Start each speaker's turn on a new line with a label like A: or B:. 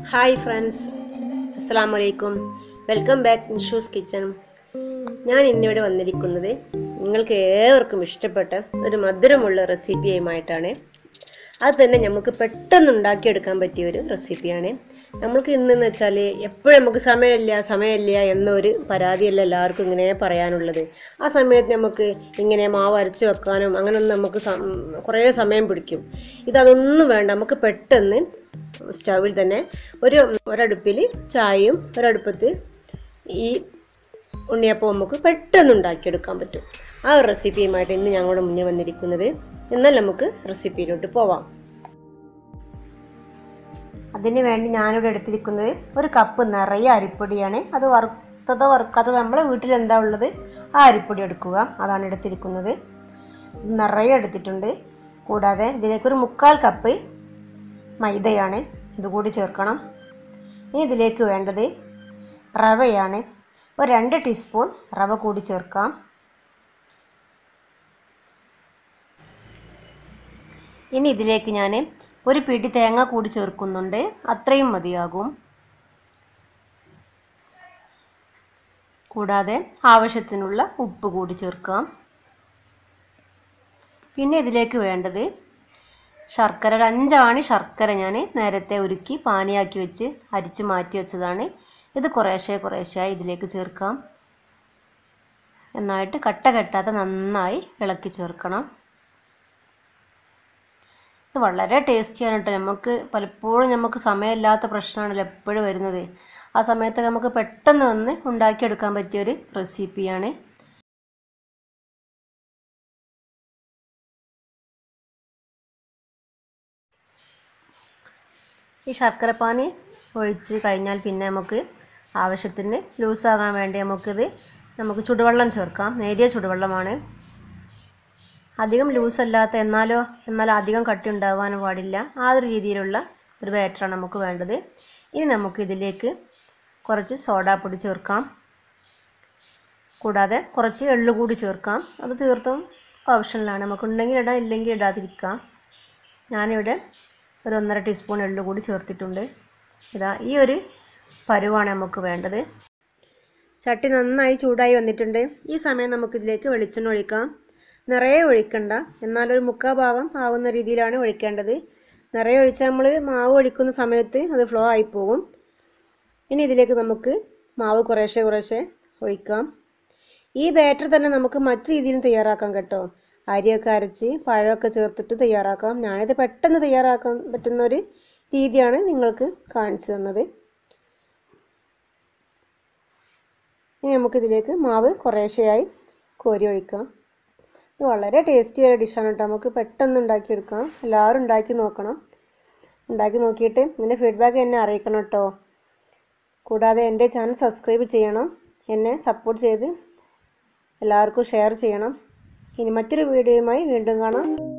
A: hi friends അസ്സാം വലൈക്കും welcome back നിഷൂസ് kitchen ഞാൻ ഇന്നിവിടെ വന്നിരിക്കുന്നത് നിങ്ങൾക്ക് ഏവർക്കും ഇഷ്ടപ്പെട്ട ഒരു മധുരമുള്ള റെസിപ്പിയുമായിട്ടാണ് അത് തന്നെ നമുക്ക് പെട്ടെന്ന് ഉണ്ടാക്കിയെടുക്കാൻ പറ്റിയ ഒരു റെസിപ്പിയാണ് നമ്മൾക്ക് ഇന്നെന്ന് വെച്ചാൽ എപ്പോഴും നമുക്ക് സമയമില്ല സമയമില്ല എന്നൊരു പരാതിയല്ല എല്ലാവർക്കും ഇങ്ങനെ പറയാനുള്ളത് ആ സമയത്ത് നമുക്ക് ഇങ്ങനെ മാവ് അരച്ച് വെക്കാനും അങ്ങനെയൊന്നും നമുക്ക് സം- കുറേ സമയം പിടിക്കും ഇതതൊന്നും വേണ്ട നമുക്ക് പെട്ടെന്ന് സ്റ്റൗവിൽ തന്നെ ഒരു ഒരടുപ്പിൽ ചായയും ഒരടുപ്പത്ത് ഈ ഉണ്ണിയപ്പം നമുക്ക് പെട്ടെന്ന് ഉണ്ടാക്കിയെടുക്കാൻ പറ്റും ആ ഒരു റെസിപ്പിയുമായിട്ട് ഇന്ന് ഞങ്ങളുടെ മുന്നിൽ വന്നിരിക്കുന്നത് എന്നാൽ നമുക്ക് റെസിപ്പിയിലോട്ട് പോവാം അതിന് വേണ്ടി ഞാനിവിടെ എടുത്തിരിക്കുന്നത് ഒരു കപ്പ് നിറയെ അരിപ്പൊടിയാണ് അത് വറുത്തതോ വറുക്കാത്തതോ നമ്മളെ വീട്ടിൽ എന്താ ഉള്ളത് ആ അരിപ്പൊടി എടുക്കുക അതാണ് എടുത്തിരിക്കുന്നത് നിറയെ എടുത്തിട്ടുണ്ട് കൂടാതെ ഇതിലേക്ക് ഒരു മുക്കാൽ കപ്പ് മൈദയാണ് ഇതുകൂടി ചേർക്കണം ഇനി ഇതിലേക്ക് വേണ്ടത് റവയാണ് ഒരു രണ്ട് ടീസ്പൂൺ റവ കൂടി ചേർക്കാം ഇനി ഇതിലേക്ക് ഞാൻ ഒരു പിടി തേങ്ങ കൂടി ചേർക്കുന്നുണ്ട് അത്രയും മതിയാകും കൂടാതെ ആവശ്യത്തിനുള്ള ഉപ്പ് കൂടി ചേർക്കാം പിന്നെ ഇതിലേക്ക് വേണ്ടത് ശർക്കര ഒരു അഞ്ചാണി ശർക്കര ഞാൻ നേരത്തെ ഉരുക്കി പാനിയാക്കി വെച്ച് അരിച്ച് മാറ്റി വെച്ചതാണ് ഇത് കുറേശ്ശെ കുറേശ്ശെയായി ഇതിലേക്ക് ചേർക്കാം നന്നായിട്ട് കട്ട കെട്ടാതെ നന്നായി ഇളക്കി ചേർക്കണം ഇത് വളരെ ടേസ്റ്റിയാണ് കേട്ടോ നമുക്ക് പലപ്പോഴും നമുക്ക് സമയമില്ലാത്ത പ്രശ്നമാണല്ലോ എപ്പോഴും വരുന്നത് ആ സമയത്ത് നമുക്ക് പെട്ടെന്ന് വന്ന് ഉണ്ടാക്കിയെടുക്കാൻ പറ്റിയൊരു റെസിപ്പിയാണ് ഈ ശർക്കരപ്പാനി ഒഴിച്ച് കഴിഞ്ഞാൽ പിന്നെ നമുക്ക് ആവശ്യത്തിന് ലൂസാകാൻ വേണ്ടി നമുക്കിത് നമുക്ക് ചുടുവെള്ളം ചേർക്കാം നേരിയ ചുടുവെള്ളമാണ് അധികം ലൂസ് അല്ലാത്ത എന്നാലോ എന്നാൽ അധികം കട്ടി ഉണ്ടാവാനും പാടില്ല ആ ഒരു രീതിയിലുള്ള ഒരു ബാറ്ററാണ് നമുക്ക് വേണ്ടത് ഇനി നമുക്ക് ഇതിലേക്ക് കുറച്ച് സോഡാപ്പൊടി ചേർക്കാം കൂടാതെ കുറച്ച് എള്ളു കൂടി ചേർക്കാം അത് തീർത്തും ഓപ്ഷനിലാണ് നമുക്ക് ഉണ്ടെങ്കിൽ ഇടാം ഇല്ലെങ്കിൽ ഇടാതിരിക്കാം ഞാനിവിടെ ഒരു ഒന്നര ടീസ്പൂൺ എള്ളു കൂടി ചേർത്തിട്ടുണ്ട് ഇതാ ഈ ഒരു പരുവാണ് നമുക്ക് വേണ്ടത് ചട്ടി നന്നായി ചൂടായി വന്നിട്ടുണ്ട് ഈ സമയം നമുക്കിതിലേക്ക് വെളിച്ചെണ്ണ ഒഴിക്കാം നിറയെ ഒഴിക്കണ്ട എന്നാലൊരു മുക്കാൽ ഭാഗം ആകുന്ന രീതിയിലാണ് ഒഴിക്കേണ്ടത് നിറയെ ഒഴിച്ചാൽ നമ്മൾ മാവ് ഒഴിക്കുന്ന സമയത്ത് അത് ഫ്ലോ ആയി പോകും ഇനി ഇതിലേക്ക് നമുക്ക് മാവ് കുറേശ്ശെ കുറേശ്ശെ ഒഴിക്കാം ഈ ബാറ്റർ തന്നെ നമുക്ക് മറ്റു രീതിയിലും തയ്യാറാക്കാം കേട്ടോ അരിയൊക്കെ അരച്ച് പഴമൊക്കെ ചേർത്തിട്ട് തയ്യാറാക്കാം ഞാനിത് പെട്ടെന്ന് തയ്യാറാക്കാൻ പറ്റുന്ന ഒരു രീതിയാണ് നിങ്ങൾക്ക് കാണിച്ചു തന്നത് ഇനി നമുക്കിതിലേക്ക് മാവ് കുറേശ്ശെയായി കോരി ഒഴിക്കാം ഇത് വളരെ ടേസ്റ്റിയായ ഡിഷാണ് കേട്ടോ നമുക്ക് പെട്ടെന്ന് ഉണ്ടാക്കിയെടുക്കാം എല്ലാവരും ഉണ്ടാക്കി നോക്കണം ഉണ്ടാക്കി നോക്കിയിട്ട് ഇതിൻ്റെ ഫീഡ്ബാക്ക് എന്നെ അറിയിക്കണം കേട്ടോ കൂടാതെ എൻ്റെ ചാനൽ സബ്സ്ക്രൈബ് ചെയ്യണം എന്നെ സപ്പോർട്ട് ചെയ്ത് എല്ലാവർക്കും ഷെയർ ചെയ്യണം ഇനി മറ്റൊരു വീഡിയോയുമായി വീണ്ടും കാണാം